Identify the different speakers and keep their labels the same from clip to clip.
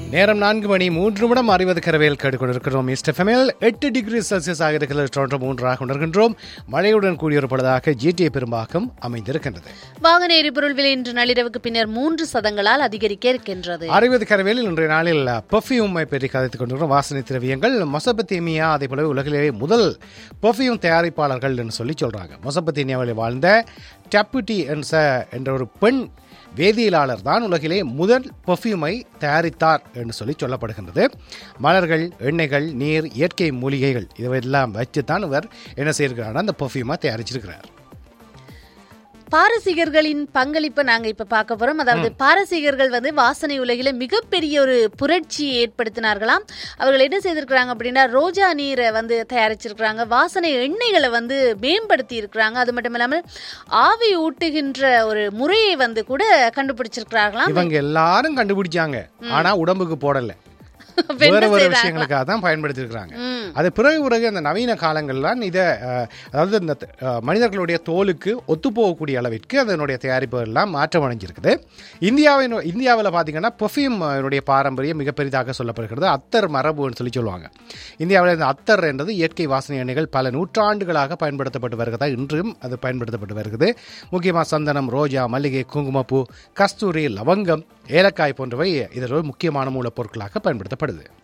Speaker 1: நேரம் நான்கு மணி மூன்று நிமிடம் அறிவது கரவேல் கேட்டுக்கொண்டிருக்கிறோம் இஸ்டெஃபமில் எட்டு டிகிரி செல்சியஸ் ஆக இருக்கிறது டொரண்டோ மூன்றாக உணர்கின்றோம் மழையுடன் கூடிய ஒரு பொழுதாக ஜிடிஏ பெரும்பாக்கம் அமைந்திருக்கின்றது
Speaker 2: வாகன எரிபொருள் விலை இன்று நள்ளிரவுக்கு பின்னர் மூன்று சதங்களால் அதிகரிக்க இருக்கின்றது
Speaker 1: அறிவது கரவேலில் இன்றைய நாளில் பெர்ஃப்யூமை பற்றி கதைத்துக் கொண்டிருக்கிறோம் வாசனை திரவியங்கள் மொசபத்தேமியா அதே போலவே உலகிலேயே முதல் பெர்ஃப்யூம் தயாரிப்பாளர்கள் என்று சொல்லி சொல்றாங்க மொசபத்தேமியாவில் வாழ்ந்த டப்புட்டி என்ற என்ற ஒரு பெண் வேதியியலாளர் தான் உலகிலே முதல் பெர்ஃப்யூமை தயாரித்தார் என்று சொல்லி சொல்லப்படுகின்றது மலர்கள் எண்ணெய்கள் நீர் இயற்கை மூலிகைகள் இவையெல்லாம் வச்சு தான் இவர் என்ன செய்திருக்கிறார் அந்த பெர்ஃப்யூமை தயாரிச்சிருக்கிறார்
Speaker 2: பாரசீகர்களின் பங்களிப்பை நாங்க இப்ப பார்க்க போறோம் அதாவது பாரசீகர்கள் வந்து வாசனை உலகில மிகப்பெரிய ஒரு புரட்சியை ஏற்படுத்தினார்களாம் அவர்கள் என்ன செய்திருக்கிறாங்க அப்படின்னா ரோஜா நீரை வந்து தயாரிச்சிருக்கிறாங்க வாசனை எண்ணெய்களை வந்து மேம்படுத்தி இருக்கிறாங்க அது மட்டும் இல்லாமல் ஆவி ஊட்டுகின்ற ஒரு முறையை வந்து கூட கண்டுபிடிச்சிருக்கிறார்களாம்
Speaker 1: இவங்க எல்லாரும் கண்டுபிடிச்சாங்க ஆனா உடம்புக்கு போடல
Speaker 2: அப்ப என்ன
Speaker 1: வேற வேற
Speaker 2: செய்தாங்க?
Speaker 1: விஷயங்களுக்காக தான் பயன்படுத்தி இருக்காங்க
Speaker 2: ம்.
Speaker 1: அது பிறகு பிறகு அந்த நவீன காலங்கள்லாம் இதை அஹ், அதாவது இந்த அஹ், மனிதர்களுடைய தோலுக்கு ஒத்துப்போகக்கூடிய அளவிற்கு அதனுடைய தயாரிப்பு எல்லாம் மாற்றம் அடைஞ்சிருக்குது இந்தியாவின் இந்தியாவில் பார்த்தீங்கன்னா பெர்ஃப்யூம் என்னுடைய பாரம்பரியம் மிக பெரிதாக சொல்லப்படுகிறது அத்தர் மரபுன்னு சொல்லி சொல்லுவாங்க இந்தியாவில் இந்த அத்தர் என்றது இயற்கை வாசனை எண்ணெய்கள் பல நூற்றாண்டுகளாக பயன்படுத்தப்பட்டு வருகிறதா இன்றும் அது பயன்படுத்தப்பட்டு வருகிறது முக்கியமாக சந்தனம் ரோஜா மல்லிகை குங்குமப்பூ கஸ்தூரி லவங்கம் ஏலக்காய் போன்றவை இதில் ஒரு முக்கியமான மூலப்பொருட்களாக பயன்படுத்தப்படுது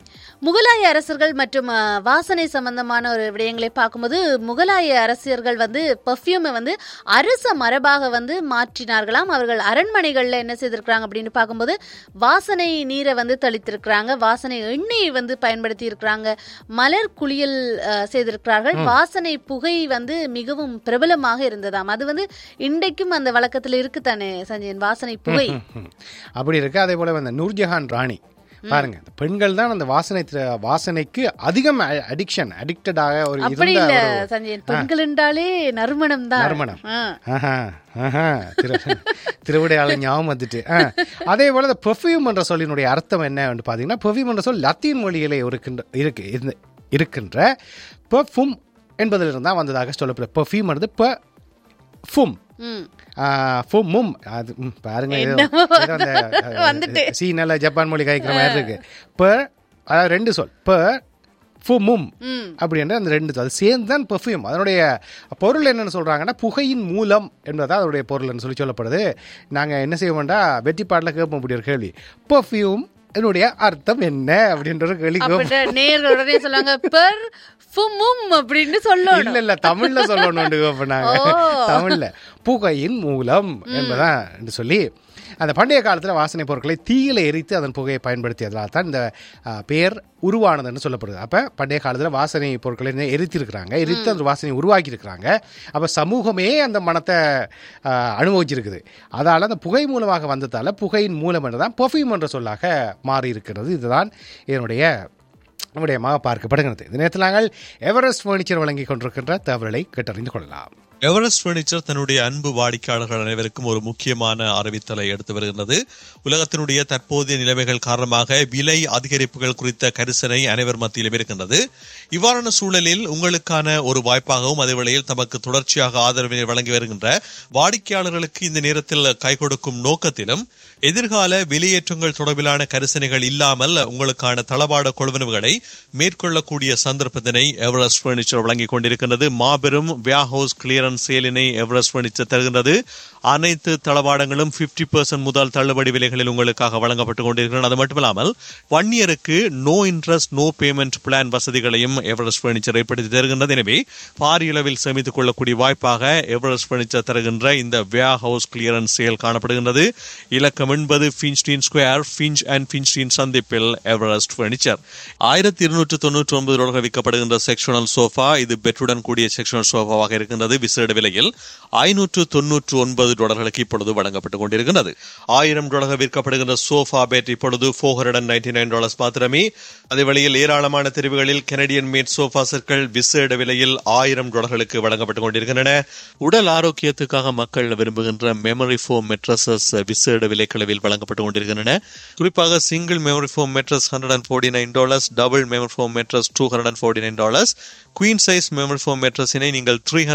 Speaker 2: முகலாய அரசர்கள் மற்றும் அஹ், வாசனை சம்பந்தமான ஒரு விடயங்களை பார்க்கும்போது முகலாய அரசியர்கள் வந்து பர்ஃப்யூமை வந்து அரச மரபாக வந்து மாற்றினார்களாம் அவர்கள் அரண்மனைகள்ல என்ன செய்திருக்கிறாங்க அப்படின்னு பார்க்கும்போது வாசனை நீரை வந்து தெளித்திருக்கிறாங்க வாசனை எண்ணெயை வந்து பயன்படுத்தி இருக்கிறாங்க மலர் குளியல் அஹ், செய்திருக்கிறார்கள் வாசனை புகை வந்து மிகவும் பிரபலமாக இருந்ததாம் அது வந்து இன்றைக்கும் அந்த வழக்கத்தில் இருக்குதானே சஞ்சயன் வாசனை புகை
Speaker 1: ம். அப்படி இருக்கு அதே போல அந்த நூர்ஜஹான் ராணி பாருங்க இந்த பெண்கள் தான் அந்த வாசனை திர- வாசனைக்கு அதிகம் அடிக்ஷன் அடிக்டடாக ஒரு
Speaker 2: அப்படி
Speaker 1: இருந்த
Speaker 2: இல்ல
Speaker 1: ஒரு
Speaker 2: சஞ்சயன் பெண்கள் என்றாலே நறுமணம் தான்
Speaker 1: நறுமணம். ஆஹா, ஆஹா, திரு திருவிடையாளர் ஞாபகம் வந்துட்டு ஆ. அதே போல இந்த பெர்ஃப்யூம் என்ற சொல்லினுடைய அர்த்தம் என்ன என்று பார்த்தீங்கன்னா பெர்ஃப்யூம் என்ற சொல் லத்தீன் மொழியிலே இருக்கின்ற இருக்கு இருந்து- இருக்கின்ற பெர்ஃபும் என்பதிலிருந்து தான் வந்ததாக சொல்லப்படுது பெர்ஃப்யூம் என்பது பெ ஃபும்
Speaker 2: ம்.
Speaker 1: ஃபும்மும் அது ம், பாருங்க ஏதோ-
Speaker 2: என்னமோ
Speaker 1: ஏதோ அந்த
Speaker 2: வந்துட்டு.
Speaker 1: சீனால ஜப்பான் மொழி கழிக்கிற மாதிரி இருக்கு பெ அதாவது ரெண்டு சொல் பெ ஃபும்மும்
Speaker 2: ம்.
Speaker 1: அப்படின்ற அந்த ரெண்டு சொல் அது சேர்ந்து தான் பெர்ஃப்யூம் அதனுடைய பொருள் என்னன்னு சொல்றாங்கன்னா புகையின் மூலம் என்பதா அதனுடைய பொருள்னு சொல்லி சொல்லப்படுது நாங்க என்ன செய்ய வேண்டாம் வெற்றி பாட்டில் கேட்போம் அப்படி ஒரு கேள்வி பெர்ஃப்யூம் என்னுடைய அர்த்தம் என்ன அப்படின்ற ஒரு கேள்வி கேட்போம்
Speaker 2: அப்ப நேர்கள் உடனே சொல்லுவாங்க பெர் ஃபுமும் அப்படின்னு சொல்லணும்
Speaker 1: இல்ல இல்ல தமிழ்ல சொல்லணும் கேட்போம் நாங்க
Speaker 2: ஓ.
Speaker 1: தமிழ்ல புகையின் மூலம் என்பதான் என்று சொல்லி அந்த பண்டைய காலத்துல வாசனை பொருட்களை தீயில எரித்து அதன் புகையை பயன்படுத்தியதால் தான் இந்த ஆ, பெயர் உருவானதுன்னு சொல்லப்படுது அப்ப பண்டைய காலத்துல வாசனை பொருட்களை என்ன எரித்திருக்கிறாங்க எரித்து அந்த வாசனையை உருவாக்கி இருக்கிறாங்க அப்ப சமூகமே அந்த மனத்தை ஆ, அனுபவிச்சிருக்குது அதால அந்த புகை மூலமாக வந்ததால புகையின் மூலம் என்றுதான் பெர்ஃப்யூம் என்ற சொல்லாக மாறி இருக்கிறது இதுதான் என்னுடைய விடயமாக பார்க்கப்படுகிறது இந்த நேரத்தில் நாங்கள் எவரெஸ்ட் ஃபர்னிச்சர் வழங்கி கொண்டிருக்கின்ற தகவலை கேட்டறிந்து கொள்ளலாம்
Speaker 3: எவரெஸ்ட் பர்னிச்சர் தன்னுடைய அன்பு வாடிக்கையாளர்கள் அனைவருக்கும் ஒரு முக்கியமான அறிவித்தலை எடுத்து வருகின்றது உலகத்தினுடைய தற்போதைய நிலைமைகள் காரணமாக விலை அதிகரிப்புகள் குறித்த கரிசனை அனைவர் மத்தியிலும் இருக்கின்றது இவ்வாறான சூழலில் உங்களுக்கான ஒரு வாய்ப்பாகவும் அதே வேளையில் தமக்கு தொடர்ச்சியாக ஆதரவினை வழங்கி வருகின்ற வாடிக்கையாளர்களுக்கு இந்த நேரத்தில் கை கொடுக்கும் நோக்கத்திலும் எதிர்கால வெளியேற்றங்கள் தொடர்பிலான கரிசனைகள் இல்லாமல் உங்களுக்கான தளபாட கொள்வனவுகளை மேற்கொள்ளக்கூடிய சந்தர்ப்பத்தினை எவரெஸ்ட் பர்னிச்சர் வழங்கிக் கொண்டிருக்கின்றது மாபெரும் வியாஹவுஸ் கிளியரன்ஸ் சேலினை எவரெஸ்ட் பர்னிச்சர் தருகின்றது அனைத்து தளபாடங்களும் 50% பெர்சன்ட் முதல் தள்ளுபடி விலைகளில் உங்களுக்காக வழங்கப்பட்டுக் கொண்டிருக்கிறது அது மட்டுமில்லாமல் ஒன் இயருக்கு no interest no payment plan வசதிகளையும் எவரெஸ்ட் பர்னிச்சர் ஏற்படுத்தி தருகின்றது எனவே பாரிய அளவில் சேமித்துக் கொள்ளக்கூடிய வாய்ப்பாக எவரெஸ்ட் பர்னிச்சர் தருகின்ற இந்த வியா ஹவுஸ் கிளியரன்ஸ் சேல் காணப்படுகின்றது இலக்கம் என்பது Finchdene Square Finch and Finchdene சந்திப்பில் எவரெஸ்ட் பர்னிச்சர் ஆயிரத்தி இருநூற்று தொண்ணூற்றி ஒன்பது டாலர்கள் விற்கப்படுகின்ற செக்ஷனல் சோஃபா இது பெட்டுடன் கூடிய செக்ஷனல் சோஃபாவாக இருக்கின்றது விசேட விலையில் ஐநூற்று தொன்னூற்று ஒன்பது டாலர்களுக்கு இப்பொழுது வழங்கப்பட்டுக் கொண்டிருக்கின்றது ஆயிரம் டாலர்கள் விற்கப்படுகின்ற சோஃபா பேட் இப்பொழுது four hundred and ninety nine dollars மாத்திரமே அதே வழியில் ஏராளமான தெரிவுகளில் கெனடியன் மேட் சோஃபா சர்க்கிள் விசேட விலையில் ஆயிரம் டாலர்களுக்கு வழங்கப்பட்டுக் கொண்டிருக்கின்றன உடல் ஆரோக்கியத்துக்காக மக்கள் விரும்புகின்ற மெமரி ஃபோம் மெட்ரஸஸ் விசேட விலைக்களவில் வழங்கப்பட்டுக் கொண்டிருக்கின்றன குறிப்பாக single memory foam mattress hundred and forty nine dollars double memory foam mattress two hundred and forty nine dollars queen size memory foam மெட்ரஸினை நீங்கள் three hundred and forty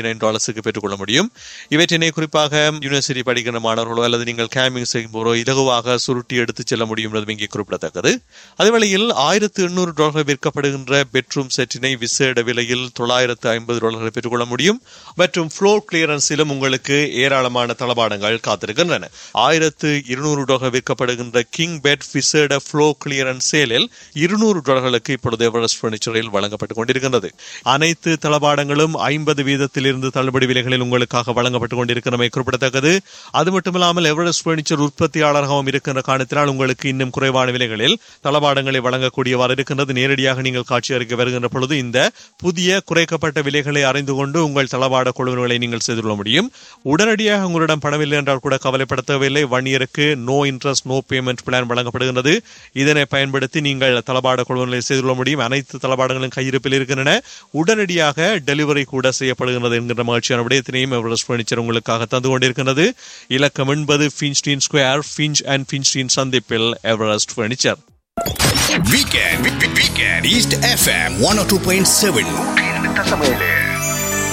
Speaker 3: nine டாலர்ஸுக்கு பெற்றுக்கொள்ள முடியும் இவற்றினை குறிப்பாக யூனிவர்சிட்டி படிக்கிற மாணவர்களோ அல்லது நீங்கள் கேம்பிங் செய்யும் போதோ இலகுவாக சுருட்டி எடுத்துச் செல்ல முடியும் என்பதும் இங்கே குறிப்பிடத்தக்கது அதேவேளையில் ஆயிரத்து எண்ணூறு டாலர்கள் விற்கப்படுகின்ற பெட்ரூம் செட்டினை விசேட விலையில் தொள்ளாயிரத்து ஐம்பது டாலர்களை பெற்றுக்கொள்ள முடியும் மற்றும் ஃப்ளோர் கிளியரன்ஸிலும் உங்களுக்கு ஏராளமான தளபாடங்கள் காத்திருக்கின்றன ஆயிரத்து இருநூறு டாலர் விற்கப்படுகின்ற கிங் பெட் விசேட ஃப்ளோ கிளியரன்ஸ் சேலில் இருநூறு டாலர்களுக்கு இப்பொழுது எவரெஸ்ட் பர்னிச்சரில் வழங்கப்பட்டுக் கொண்டிருக்கின்றது அனைத்து தளபாடங்களும் ஐம்பது வீதத்திலிருந்து தள்ளுபடி விலைகளில் உங்களுக்காக வழங்கப்பட்டுக் கொண்டிருக்கிறமை குறிப்பிடத்தக்கது அது மட்டுமில்லாமல் எவரெஸ்ட் பர்னிச்சர் உற்பத்தியாளராகவும் இருக்கின்ற காரணத்தினால் உங்களுக்கு இன்னும் குறைவான விலைகளில் தளபாடங்களை வழங்கக்கூடியவாறு இருக்கின்றது நேரடியாக நீங்கள் காட்சி அறிக்கை வருகின்ற பொழுது இந்த புதிய குறைக்கப்பட்ட விலைகளை அறிந்து கொண்டு உங்கள் தளபாட கொள்வனங்களை நீங்கள் செய்து கொள்ள முடியும் உடனடியாக உங்களிடம் பணமில்லை என்றால் கூட கவலைப்பட தேவையில்லை ஒன் இயருக்கு no interest no payment plan வழங்கப்படுகின்றது இதனை பயன்படுத்தி நீங்கள் தளபாட கொள்வனங்களை செய்து கொள்ள முடியும் அனைத்து தளபாடங்களும் கையிருப்பில் இருக்கின்றன உடனடியாக டெலிவரி கூட செய்யப்படுகின்றது என்கின்ற மகிழ்ச்சியான விடயத்தினையும் எவரெஸ்ட் பர்னிச்சர் உங்களுக்காக தந்து கொண்டிருக்கின்றது இலக்கம் என்பது Finchdene Square Finch and Finchdene சந்திப்பில் Everest furniture
Speaker 4: Weekend, weekend, East FM 102.7.